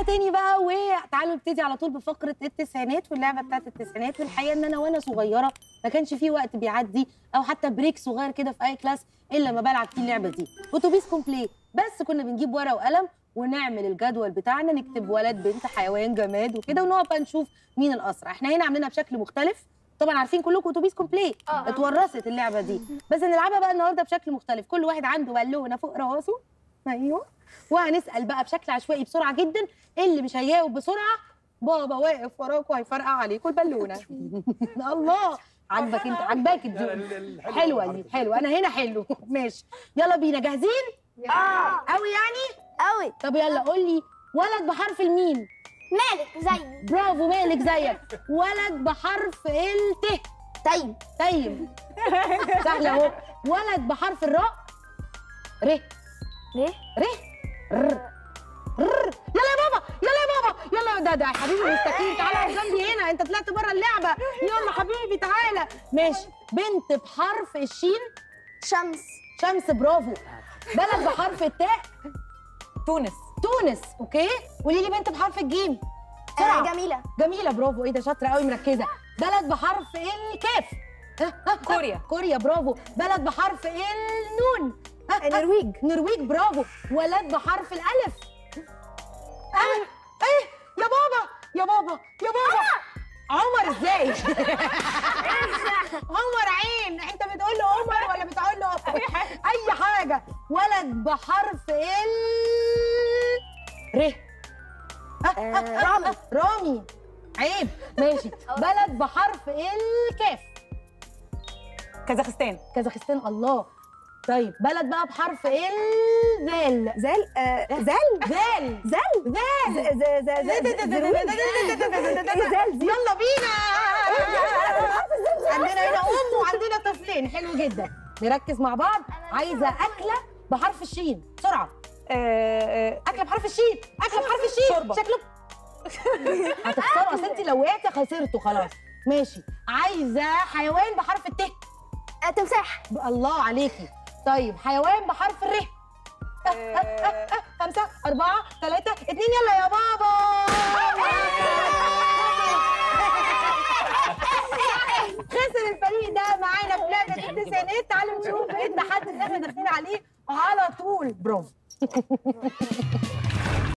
تاني بقى وتعالوا نبتدي على طول بفقره التسعينات واللعبه بتاعت التسعينات والحقيقه ان انا وانا صغيره ما كانش في وقت بيعدي او حتى بريك صغير كده في اي كلاس الا لما بلعب فيه اللعبه دي اتوبيس كومبلي بس كنا بنجيب ورقه وقلم ونعمل الجدول بتاعنا نكتب ولد بنت حيوان جماد وكده ونقعد بقى نشوف مين الاسرع احنا هنا عاملينها بشكل مختلف طبعا عارفين كلكم اتوبيس كومبلي آه. اتورثت اللعبه دي بس هنلعبها بقى النهارده بشكل مختلف كل واحد عنده بالونه فوق راسه ايوه وهنسال بقى بشكل عشوائي بسرعه جدا اللي مش هيجاوب بسرعه بابا واقف وراك وهيفرقع عليكم البالونه الله عاجبك انت عاجباك الدنيا حلوه دي حلوه انا هنا حلو ماشي يلا بينا جاهزين اه قوي يعني قوي طب يلا قول لي ولد بحرف الميم مالك زي برافو مالك زيك ولد بحرف الت طيب تيم سهله اهو ولد بحرف الراء ر ليه ر ر ر يلا يا بابا يلا يا بابا يلا ده ده يا حبيبي مستقيم تعالى اقف جنبي هنا انت طلعت بره اللعبه يلا حبيبي تعالى ماشي بنت بحرف الشين شمس شمس برافو بلد بحرف التاء تونس تونس اوكي قولي لي بنت بحرف الجيم آه بسرعة. جميلة جميله برافو ايه ده شاطره قوي مركزه بلد بحرف الكاف كوريا كوريا برافو بلد بحرف النون النرويج نرويج برافو ولد بحرف الالف آه. ايه يا بابا يا بابا يا بابا عمر ازاي عمر عين انت بتقول له عمر ولا بتقول له اي حاجه ولد بحرف ال ر رامي رامي عيب ماشي بلد بحرف الكاف كازاخستان كازاخستان الله طيب بلد بقى بحرف الذال زال آه زال ذال زال ذال ز- ز- ز- زال دي يلا بينا عندنا هنا ام وعندنا طفلين حلو جدا نركز مع بعض عايزه اكله بحرف الشين بسرعه اكله بحرف الشين اكله بحرف الشين شوربة. شكله هتخسروا اصل انت لو وقعتي خسرتوا خلاص ماشي عايزه حيوان بحرف الت آه، تمساح الله عليكي طيب حيوان بحرف الر خمسة أربعة ثلاثة اتنين يلا يا بابا خسر الفريق ده معانا في لعبة التسعينات تعالوا نشوف ايه التحدي اللي احنا داخلين عليه على طول برافو